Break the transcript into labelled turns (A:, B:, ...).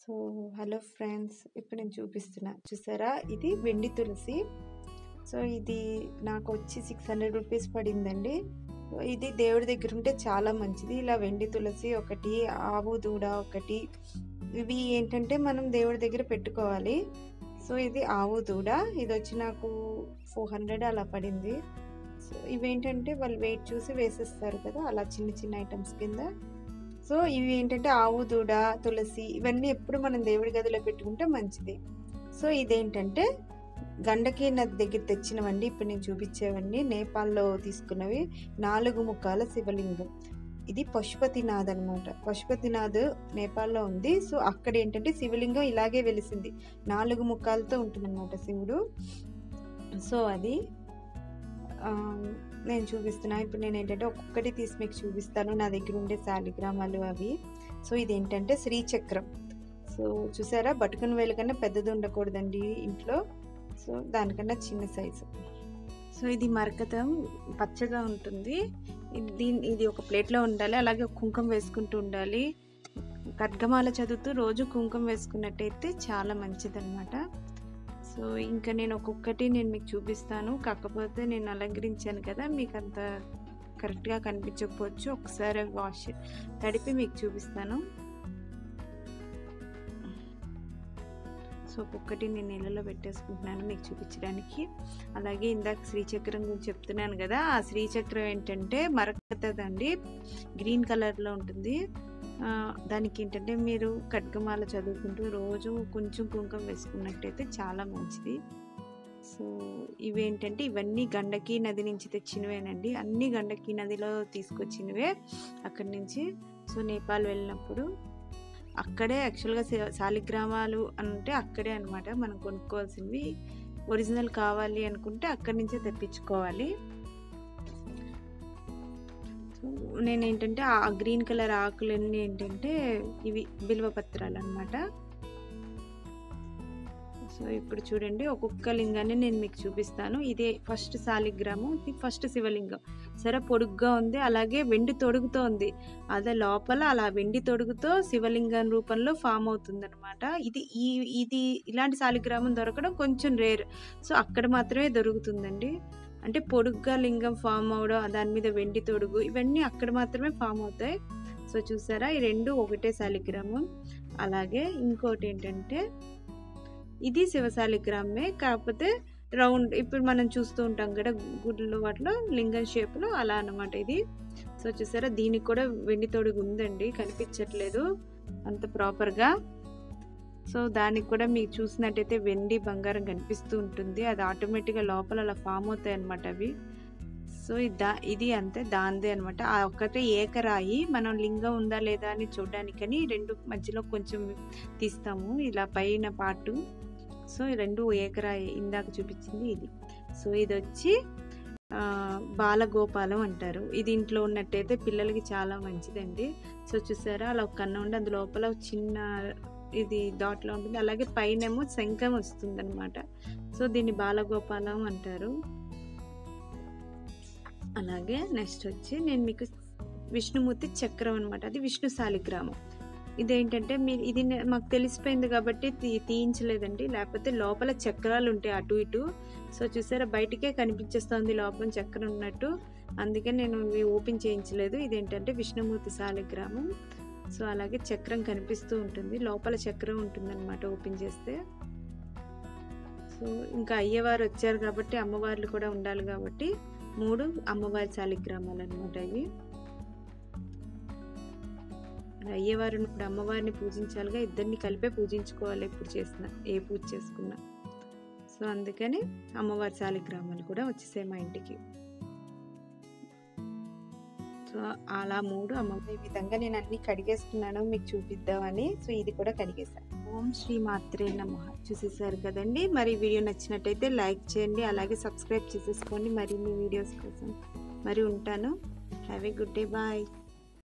A: so hello friends ఇప్పుడు నేను చూపిస్తున్నా చూసారా ఇది వెండి తులసి సో ఇది నాకు వచ్చి సిక్స్ హండ్రెడ్ రూపీస్ పడిందండి సో ఇది దేవుడి దగ్గర ఉంటే చాలా మంచిది ఇలా వెండి తులసి ఒకటి ఆవు దూడ ఒకటి ఇవి ఏంటంటే మనం దేవుడి దగ్గర పెట్టుకోవాలి సో ఇది ఆవు దూడ ఇది వచ్చి నాకు ఫోర్ హండ్రెడ్ అలా పడింది సో ఇవేంటంటే వాళ్ళు వెయిట్ చూసి వేసేస్తారు కదా అలా చిన్న చిన్న ఐటమ్స్ కింద సో ఇవి ఏంటంటే ఆవు దూడ తులసి ఇవన్నీ ఎప్పుడు మనం దేవుడి గదిలో పెట్టుకుంటే మంచిది సో ఇదేంటంటే గండకి నది దగ్గర తెచ్చినవండి ఇప్పుడు నేను చూపించేవన్నీ నేపాల్లో తీసుకున్నవి నాలుగు ముఖాల శివలింగం ఇది పశుపతినాథ్ అనమాట పశుపతినాథ్ నేపాల్లో ఉంది సో అక్కడ ఏంటంటే శివలింగం ఇలాగే వెలిసింది నాలుగు ముఖాలతో ఉంటుందన్నమాట శివుడు సో అది నేను చూపిస్తున్నా ఇప్పుడు నేను ఏంటంటే ఒక్కొక్కటి తీసి మీకు చూపిస్తాను నా దగ్గర ఉండే శాలిగ్రామాలు అవి సో ఇది ఏంటంటే శ్రీచక్రం సో చూసారా బటుకుని వేలు కన్నా పెద్దది ఉండకూడదండి ఇంట్లో సో దానికన్నా చిన్న సైజు సో ఇది మరకతం పచ్చగా ఉంటుంది దీని ఇది ఒక ప్లేట్లో ఉండాలి అలాగే కుంకుమ వేసుకుంటూ ఉండాలి ఖడ్గమాల చదువుతూ రోజు కుంకుమ వేసుకున్నట్టయితే చాలా మంచిదన్నమాట సో ఇంకా నేను ఒక్కొక్కటి నేను మీకు చూపిస్తాను కాకపోతే నేను అలంకరించాను కదా మీకు అంత కరెక్ట్గా కనిపించకపోవచ్చు ఒకసారి వాష్ తడిపి మీకు చూపిస్తాను సో ఒక్కొక్కటి నేను నీళ్ళలో పెట్టేసుకుంటున్నాను మీకు చూపించడానికి అలాగే ఇందాక శ్రీచక్రం గురించి చెప్తున్నాను కదా ఆ శ్రీచక్రం ఏంటంటే మరకతదండి గ్రీన్ కలర్లో ఉంటుంది దానికి ఏంటంటే మీరు ఖడ్గమాల చదువుకుంటూ రోజు కొంచెం కుంకుమ వేసుకున్నట్టయితే చాలా మంచిది సో ఇవేంటంటే ఇవన్నీ గండకి నది నుంచి తెచ్చినవేనండి అన్ని గండకి నదిలో తీసుకొచ్చినవే అక్కడి నుంచి సో నేపాల్ వెళ్ళినప్పుడు అక్కడే యాక్చువల్గా శాలిగ్రామాలు అంటే అక్కడే అనమాట మనం కొనుక్కోవాల్సినవి ఒరిజినల్ కావాలి అనుకుంటే అక్కడి నుంచే తెప్పించుకోవాలి నేను ఏంటంటే ఆ గ్రీన్ కలర్ ఆకులన్నీ ఏంటంటే ఇవి బిల్వ పత్రాలు అనమాట సో ఇప్పుడు చూడండి ఒక్కొక్క లింగాన్ని నేను మీకు చూపిస్తాను ఇదే ఫస్ట్ శాలిగ్రామం ఇది ఫస్ట్ శివలింగం సరే పొడుగ్గా ఉంది అలాగే వెండి తొడుగుతో ఉంది అదే లోపల అలా వెండి తొడుగుతో శివలింగం రూపంలో ఫామ్ అవుతుంది అనమాట ఇది ఈ ఇది ఇలాంటి శాలిగ్రామం దొరకడం కొంచెం రేర్ సో అక్కడ మాత్రమే దొరుకుతుందండి అంటే పొడుగ్గా లింగం ఫామ్ అవడం దాని మీద వెండి తొడుగు ఇవన్నీ అక్కడ మాత్రమే ఫామ్ అవుతాయి సో చూసారా ఈ రెండు ఒకటే శాలిగ్రామం అలాగే ఇంకోటి ఏంటంటే ఇది శివశాలిగ్రామే కాకపోతే రౌండ్ ఇప్పుడు మనం చూస్తూ ఉంటాం కదా గుడ్లు వాటిలో లింగం షేప్లో అలా అనమాట ఇది సో చూసారా దీనికి కూడా వెండి తొడుగు ఉందండి కనిపించట్లేదు అంత ప్రాపర్గా సో దానికి కూడా మీకు చూసినట్టయితే వెండి బంగారం కనిపిస్తూ ఉంటుంది అది ఆటోమేటిక్గా లోపల అలా ఫామ్ అవుతాయి అనమాట అవి సో దా ఇది అంతే దాందే అనమాట ఆ ఒక్కటే ఏకరాయి మనం లింగం ఉందా లేదా అని చూడడానికని రెండు మధ్యలో కొంచెం తీస్తాము ఇలా పైన పాటు సో రెండు ఏకరాయి ఇందాక చూపించింది ఇది సో ఇది వచ్చి బాలగోపాలం అంటారు ఇది ఇంట్లో ఉన్నట్టయితే పిల్లలకి చాలా మంచిదండి సో చూసారా అలా ఒక కన్ను ఉండి అందు లోపల చిన్న ఇది దాట్లో ఉంటుంది అలాగే పైనేమో శంఖం వస్తుంది అనమాట సో దీన్ని బాలగోపాలం అంటారు అలాగే నెక్స్ట్ వచ్చి నేను మీకు విష్ణుమూర్తి చక్రం అనమాట అది విష్ణు శాలిగ్రామం ఇదేంటంటే మీరు ఇది మాకు తెలిసిపోయింది కాబట్టి తీ తీయించలేదండి లేకపోతే లోపల చక్రాలు ఉంటాయి అటు ఇటు సో చూసారా బయటికే కనిపించేస్తుంది లోపల చక్రం ఉన్నట్టు అందుకే నేను ఇవి ఓపెన్ చేయించలేదు ఇదేంటంటే విష్ణుమూర్తి శాలిగ్రామం సో అలాగే చక్రం కనిపిస్తూ ఉంటుంది లోపల చక్రం ఉంటుంది అనమాట ఓపెన్ చేస్తే సో ఇంకా అయ్యవారు వచ్చారు కాబట్టి అమ్మవార్లు కూడా ఉండాలి కాబట్టి మూడు అమ్మవారి శాలిగ్రామాలు అనమాట ఇవి అయ్యవారిని ఇప్పుడు అమ్మవారిని పూజించాలిగా ఇద్దరిని కలిపే పూజించుకోవాలి ఎప్పుడు చేసినా ఏ పూజ చేసుకున్నా సో అందుకని అమ్మవారి శాలిగ్రామాలు కూడా వచ్చేసాయి మా ఇంటికి సో అలా మూడు అమ్మ ఈ విధంగా నేను అన్ని కడిగేసుకున్నాను మీకు చూపిద్దామని సో ఇది కూడా కడిగేసాను ఓం శ్రీ మాత్రే నమ చూసేసారు కదండి మరి వీడియో నచ్చినట్టయితే లైక్ చేయండి అలాగే సబ్స్క్రైబ్ చేసేసుకోండి మరిన్ని వీడియోస్ కోసం మరి ఉంటాను have a good day bye